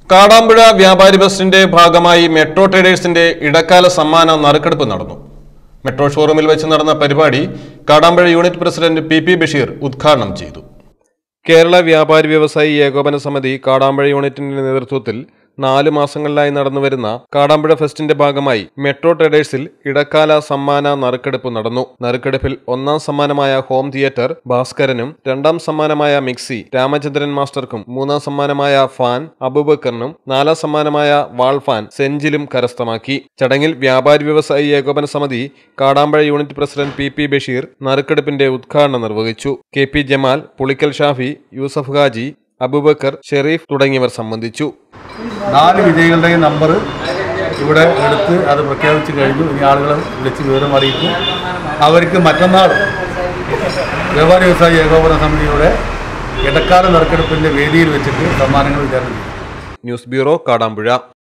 കാടാമ്പുഴ വ്യാപാരി ബസിന്റെ ഭാഗമായി മെട്രോ ട്രേഡേഴ്സിന്റെ ഇടക്കാല സമ്മാന നറുക്കെടുപ്പ് നടന്നു മെട്രോ ഷോറൂമിൽ വെച്ച് നടന്ന പരിപാടി Kadampuzha unit president P P Basheer ഉദ്ഘാടനം ചെയ്തു കേരള വ്യാപാരി വ്യവസായി ഏകോപന സമിതി കാടാമ്പുഴ യൂണിറ്റിന്റെ നേതൃത്വത്തിൽ നാല് മാസങ്ങളിലായി നടന്നുവരുന്ന കാടാമ്പുഴ ഫെസ്റ്റിന്റെ ഭാഗമായി മെട്രോ ട്രേഡേഴ്സിൽ ഇടക്കാല സമ്മാന നറുക്കെടുപ്പ് നടന്നു നറുക്കെടുപ്പിൽ ഒന്നാം സമ്മാനമായ ഹോം തിയേറ്റർ ഭാസ്കരനും രണ്ടാം സമ്മാനമായ മിക്സി രാമചന്ദ്രൻ മാസ്റ്റർക്കും മൂന്നാം സമ്മാനമായ ഫാൻ അബൂബക്കറിനും നാലാം സമ്മാനമായ വാൾ ഫാൻ സെഞ്ചിലും കരസ്ഥമാക്കി ചടങ്ങിൽ വ്യാപാരി വ്യവസായി ഏകോപന സമിതി Kadampuzha unit president P P Basheer നറുക്കെടുപ്പിന്റെ ഉദ്ഘാടനം നിർവഹിച്ചു കെ പി ജമാൽ പുളിക്കൽ ഷാഫി യൂസഫ് ഹാജി അബൂബക്കർ ഷെരീഫ് തുടങ്ങിയവർ സംബന്ധിച്ചു നാല് വിജയികളുടെയും നമ്പർ ഇവിടെ എടുത്ത് അത് പ്രഖ്യാപിച്ച് കഴിഞ്ഞു ഇനി ആളുകളെ വിളിച്ച് വിവരം അറിയിക്കും അവർക്ക് മറ്റന്നാൾ വ്യാപാരി വ്യവസായി ഏകോപന സമിതിയുടെ ഇടക്കാല നറുക്കെടുപ്പിൻ്റെ വേദിയിൽ വെച്ചിട്ട് സമ്മാനങ്ങൾ വിതരണം ചെയ്യും ന്യൂസ് ബ്യൂറോ കാടാമ്പുഴ